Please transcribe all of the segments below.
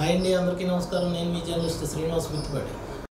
hi అండి అందరికీ నమస్కారం నేను మీ జర్నలిస్ట్ శ్రీనివాస్ మిత్తుపాటి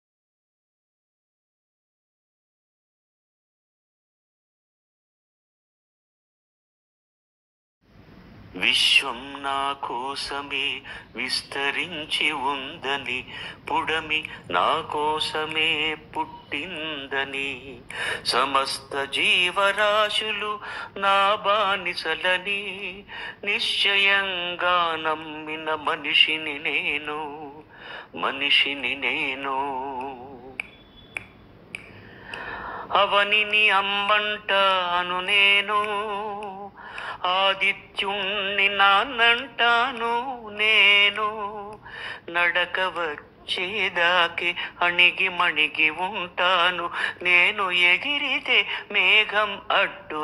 విశ్వం నా కోసమే విస్తరించి ఉందని పుడమి నా కోసమే పుట్టిందని సమస్త జీవరాశులు నా బానిసలని నిశ్చయంగా నమ్మిన మనిషిని నేను మనిషిని నేను అవనిని అమ్మంటాను నేను ఆదిత్యుణ్ణి నాన్నంటాను నేను నడక వచ్చేదాకి అణిగి మణిగి ఉంటాను నేను ఎగిరితే మేఘం అడ్డు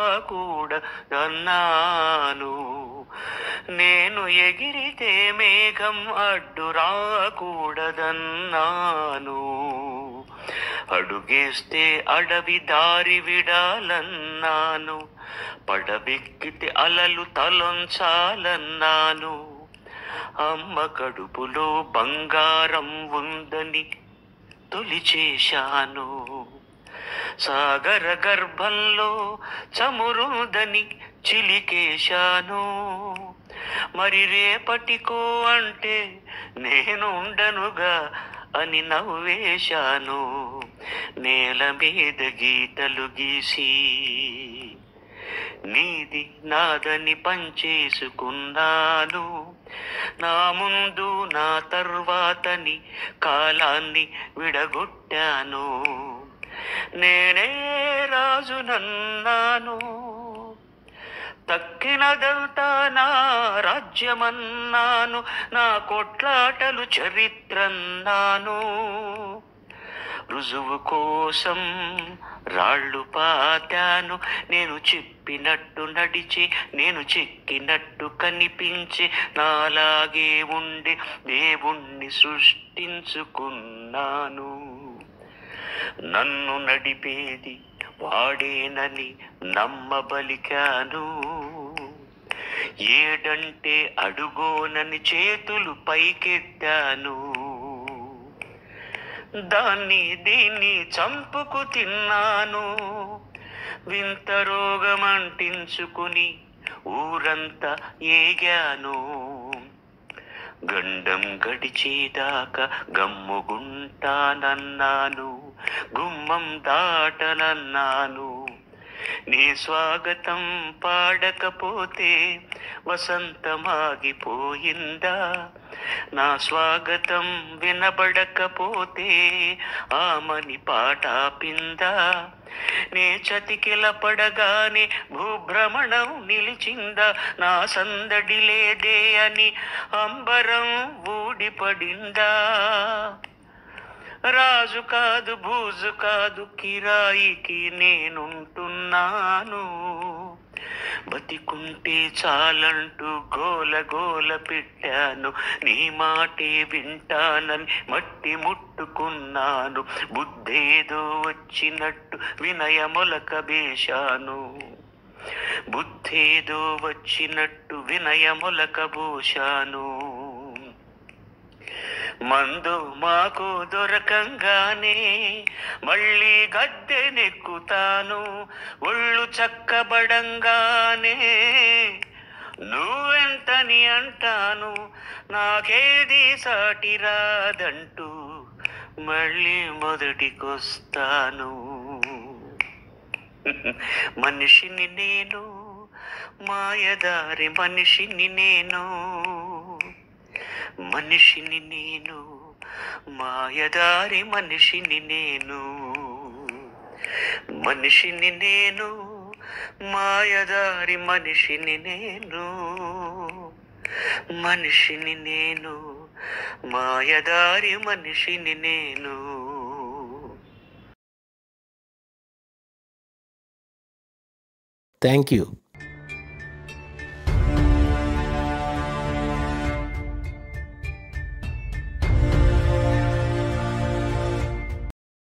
రాకూడదన్నాను నేను ఎగిరితే మేఘం అడ్డు రాకూడదన్నాను అడుగేస్తే అడవి దారి విడాలన్నాను పడవెక్కితే అలలు తలొంచాలన్నాను అమ్మ కడుపులో బంగారం ఉందని తొలిచేశాను సాగర గర్భంలో చమురుందని చిలికేశాను మరి రేపటికో అంటే నేను ఉండనుగా అని నవ్వేశాను నేల మీద గీతలు గీసి నీది నాదని పంచేసుకున్నాను నా ముందు నా తర్వాతని కాలాన్ని విడగొట్టాను నేనే రాజునన్నాను తక్కినదంతా నా రాజ్యమన్నాను నా కొట్లాటలు చరిత్రన్నాను రుజువు కోసం రాళ్ళు పాతాను నేను చెప్పినట్టు నడిచి నేను చెక్కినట్టు కనిపించి నాలాగే ఉండి దేవుణ్ణి సృష్టించుకున్నాను నన్ను నడిపేది వాడేనని నమ్మబలికాను ఏడంటే అడుగోనని చేతులు పైకెత్తాను దాన్ని దీన్ని చంపుకు తిన్నాను వింత రోగం అంటించుకుని ఊరంతా ఏగాను గండం గడిచేదాకా గమ్ముగుంటానన్నాను గుమ్మం దాటనన్నాను నీ స్వాగతం పాడకపోతే వసంతమాగిపోయిందా నా స్వాగతం వినబడకపోతే ఆమని పాటాపిందా నే చతికిల పడగానే భూభ్రమణం నిలిచిందా నా సందడి లేదే అని అంబరం ఊడిపడిందా రాజు కాదు బూజు కాదు కిరాయికి నేనుంటున్నాను బతికుంటే చాలంటూ గోల గోల పెట్టాను నీ మాటే వింటానని మట్టి ముట్టుకున్నాను బుద్ధేదో వచ్చినట్టు వినయములక బేశాను బుద్ధేదో వచ్చినట్టు వినయములక బోశాను మందు మాకు దొరకంగానే మళ్ళీ గద్దెనెక్కుతాను ఒళ్ళు చక్కబడంగానే నువ్వెంతని అంటాను నాకేది సాటి రాదంటూ మళ్ళీ మొదటికొస్తాను మనిషిని నేను మాయదారి మనిషిని నేను మనిషిని నేను మాయదారి మనిషిని నేను మనిషిని నేను మాయదారి మనిషిని నేను మనిషిని నేను మాయదారి మనిషిని నేను థ్యాంక్ యూ